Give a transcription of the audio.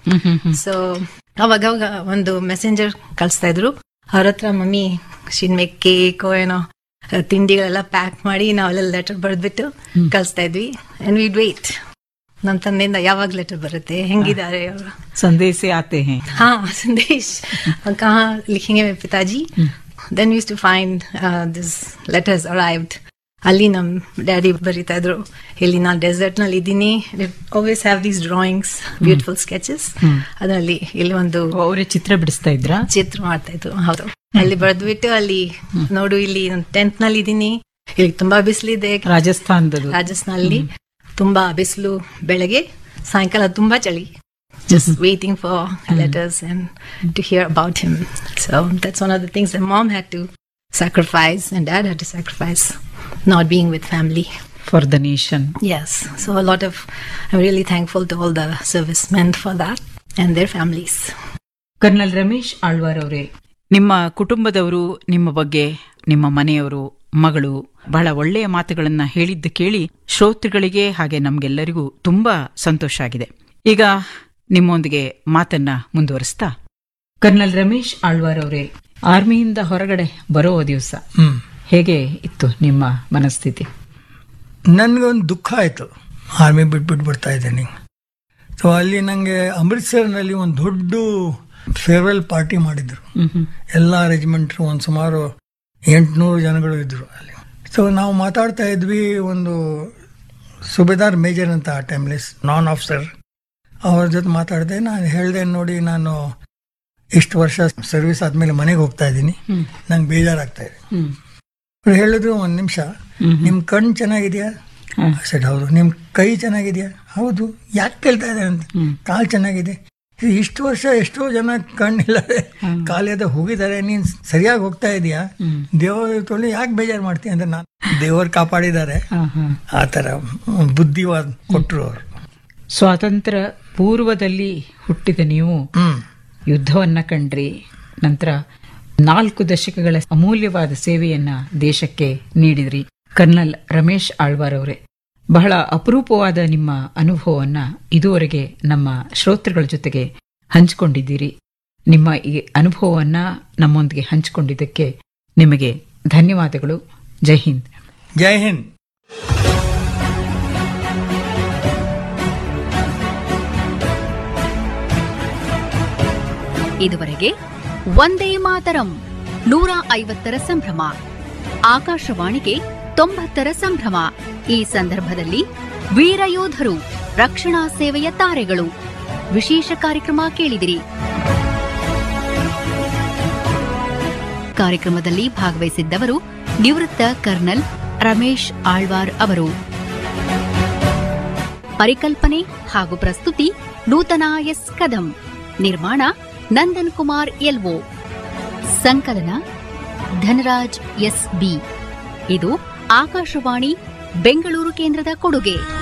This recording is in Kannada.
ಹ್ಮ್ ಹ್ಮ್ ಹ್ಮ್ ಸೊ ಅವಾಗ ಅವಾಗ ಒಂದು ಮೆಸೆಂಜರ್ ಕಳಿಸ್ತಾ ಇದ್ರು ಅವ್ರ ಹತ್ರ ಮಮ್ಮಿ ಶಿನ್ ಮೇಕ್ ಕೇಕ್ ಏನೋ ಆ, ತಿಂಡಿಗಳೆಲ್ಲ ಪ್ಯಾಕ್ ಮಾಡಿ ನಾವೆಲ್ಲ ಲೆಟರ್ ಬರೆದ್ಬಿಟ್ಟು ಕಳಿಸ್ತಾ ಇದ್ವಿ ಅಂಡ್ ವಿಡ್ ವೇಟ್ ನಮ್ಮ ತಂದೆಯಿಂದ ಯಾವಾಗ ಲೆಟರ್ ಬರುತ್ತೆ ಹೆಂಗಿದ್ದಾರೆ ಅವರು संदेश से आते हैं हाँ संदेश कहाँ लिखेंगे मेरे पिताजी then use to find this letters arrived ಅಲ್ಲಿ ನಮ್ ಡ್ಯಾಡಿ ಬರೀತಾ ಇದ್ರು ಇಲ್ಲಿ ನಾನು ಡೆಸರ್ಟ್ ನಲ್ಲಿ ಇದ್ದೀನಿ always have these drawings beautiful sketches ಅದರಲ್ಲಿ ಇಲ್ಲಿ ಒಂದು ಅವರೇ ಚಿತ್ರ ಬಿಡಿಸ್ತಾ ಇದ್ರಾ ಚಿತ್ರ ಮಾಡ್ತಾ ಇದ್ರು ಹೌದು ಅಲ್ಲಿ ಬರೆದ್ಬಿಟ್ಟು ಅಲ್ಲಿ ನೋಡು ಇಲ್ಲಿ ನಾನು ಟೆಂತ್ ನಲ್ಲಿ ಇದ್ದೀನಿ ಇಲ್ಲಿ ತುಂಬಾ ಬಿಸಿಲಿದೆ ರಾಜಸ್ಥಾನದದು ರಾಜಸ್ಥಾನಲ್ಲಿ ತುಂಬಾ ಬಿಸಿಲು ಬೆಳಗ್ಗೆ ಸಾಯಂಕಾಲ ತುಂಬಾ ಚಳಿ just waiting for letters and to hear about him so that's one of the things that mom had to sacrifice and dad had to sacrifice not being with family for the nation yes so a lot of i'm really thankful to all the servicemen for that and their families colonel Ramesh Alwar ಅವರೇ ನಿಮ್ಮ ಕುಟುಂಬದವರು ನಿಮ್ಮ ಬಗ್ಗೆ ನಿಮ್ಮ ಮನೆಯವರು ಮಗಳು ಬಹಳ ಒಳ್ಳೆಯ ಮಾತುಗಳನ್ನ ಹೇಳಿದ್ದು ಕೇಳಿ ಶ್ರೋತೃಗಳಿಗೆ ಹಾಗೆ ನಮ್ಗೆಲ್ಲರಿಗೂ ತುಂಬಾ ಸಂತೋಷ ಆಗಿದೆ ಈಗ ನಿಮ್ಮೊಂದಿಗೆ ಮಾತನ್ನ ಮುಂದುವರಿಸ್ತಾ ಕರ್ನಲ್ ರಮೇಶ್ ಆಳ್ವಾರ್ ಅವರೇ ಆರ್ಮಿಯಿಂದ ಹೊರಗಡೆ ಬರೋ ದಿವಸ ಹ್ಮ್ ಹೇಗೆ ಇತ್ತು ನಿಮ್ಮ ಮನಸ್ಥಿತಿ ನನಗೊಂದು ದುಃಖ ಆಯಿತು ಆರ್ಮಿ ಬಿಟ್ಬಿಟ್ಟು ಬರ್ತಾ ಇದ್ದೀನಿ ಸೊ ಅಲ್ಲಿ ನನಗೆ ಅಮೃತ್ಸರ್ನಲ್ಲಿ ಒಂದು ದೊಡ್ಡ ಫೇರ್ವೆಲ್ ಪಾರ್ಟಿ ಮಾಡಿದ್ರು ಎಲ್ಲ ರೆಜಿಮೆಂಟ್ರು ಒಂದು ಸುಮಾರು ಎಂಟುನೂರು ಜನಗಳು ಇದ್ರು ಅಲ್ಲಿ ಸೊ ನಾವು ಮಾತಾಡ್ತಾ ಇದ್ವಿ ಒಂದು ಸುಬೇದಾರ್ ಮೇಜರ್ ಅಂತ ಆ ಟೈಮ್ಲಿ ನಾನ್ ಆಫೀಸರ್ ಅವ್ರ ಜೊತೆ ಮಾತಾಡಿದೆ ನಾನು ಹೇಳಿದೆ ನೋಡಿ ನಾನು ಇಷ್ಟು ವರ್ಷ ಸರ್ವಿಸ್ ಆದ್ಮೇಲೆ ಮನೆಗೆ ಹೋಗ್ತಾ ಇದ್ದೀನಿ ನಂಗೆ ಬೇಜಾರಾಗ್ತಾ ಇದೆ ಅವ್ರು ಹೇಳಿದ್ರು ಒಂದು ನಿಮಿಷ ನಿಮ್ಮ ಕಣ್ಣು ಚೆನ್ನಾಗಿದೆಯಾ ಸರಿ ಹೌದು ನಿಮ್ಮ ಕೈ ಚೆನ್ನಾಗಿದೆಯಾ ಹೌದು ಯಾಕೆ ಕೇಳ್ತಾ ಇದೆ ಅಂತ ಕಾಲು ಚೆನ್ನಾಗಿದೆ ಇದು ಇಷ್ಟು ವರ್ಷ ಎಷ್ಟೋ ಜನ ಕಣ್ಣಿಲ್ಲದೆ ಕಾಲಿದ ಹೋಗಿದ್ದಾರೆ ನೀನ್ ಸರಿಯಾಗಿ ಹೋಗ್ತಾ ಇದೀಯಾ ದೇವರ ತೊಳಿ ಯಾಕೆ ಬೇಜಾರು ಮಾಡ್ತೀಯ ಅಂತ ನಾನು ದೇವರು ಕಾಪಾಡಿದ್ದಾರೆ ಆ ಥರ ಒಂದ್ ಬುದ್ಧಿವಾದ ಕೊಟ್ಟರು ಅವರು ಸ್ವಾತಂತ್ರ್ಯ ಪೂರ್ವದಲ್ಲಿ ಹುಟ್ಟಿದ ನೀವು ಹ್ಮ್ ಯುದ್ಧವನ್ನ ಕಂಡ್ರಿ ನಂತರ ನಾಲ್ಕು ದಶಕಗಳ ಅಮೂಲ್ಯವಾದ ಸೇವೆಯನ್ನ ದೇಶಕ್ಕೆ ನೀಡಿದ್ರಿ ಕರ್ನಲ್ ರಮೇಶ್ ಆಳ್ವಾರ್ ಅವರೇ ಬಹಳ ಅಪರೂಪವಾದ ನಿಮ್ಮ ಅನುಭವವನ್ನ ಇದುವರೆಗೆ ನಮ್ಮ ಶ್ರೋತೃಗಳ ಜೊತೆಗೆ ಹಂಚಿಕೊಂಡಿದ್ದೀರಿ ನಿಮ್ಮ ಈ ಅನುಭವವನ್ನ ನಮ್ಮೊಂದಿಗೆ ಹಂಚಿಕೊಂಡಿದ್ದಕ್ಕೆ ನಿಮಗೆ ಧನ್ಯವಾದಗಳು ಜೈ ಹಿಂದ್ ಜೈ ಹಿಂದ್ ಇದುವರೆಗೆ ಒಂದೇ ಮಾತರಂ ನೂರ ಐವತ್ತರ ಸಂಭ್ರಮ ಆಕಾಶವಾಣಿಗೆ ತೊಂಬತ್ತರ ಸಂಭ್ರಮ ಈ ಸಂದರ್ಭದಲ್ಲಿ ವೀರಯೋಧರು ರಕ್ಷಣಾ ಸೇವೆಯ ತಾರೆಗಳು ವಿಶೇಷ ಕಾರ್ಯಕ್ರಮ ಕೇಳಿದಿರಿ ಕಾರ್ಯಕ್ರಮದಲ್ಲಿ ಭಾಗವಹಿಸಿದ್ದವರು ನಿವೃತ್ತ ಕರ್ನಲ್ ರಮೇಶ್ ಆಳ್ವಾರ್ ಅವರು ಪರಿಕಲ್ಪನೆ ಹಾಗೂ ಪ್ರಸ್ತುತಿ ನೂತನ ಎಸ್ ಕದಂ ನಿರ್ಮಾಣ ನಂದನ್ ಕುಮಾರ್ ಎಲ್ಒ ಸಂಕಲನ ಧನರಾಜ್ ಎಸ್ ಬಿ ಇದು ಆಕಾಶವಾಣಿ ಬೆಂಗಳೂರು ಕೇಂದ್ರದ ಕೊಡುಗೆ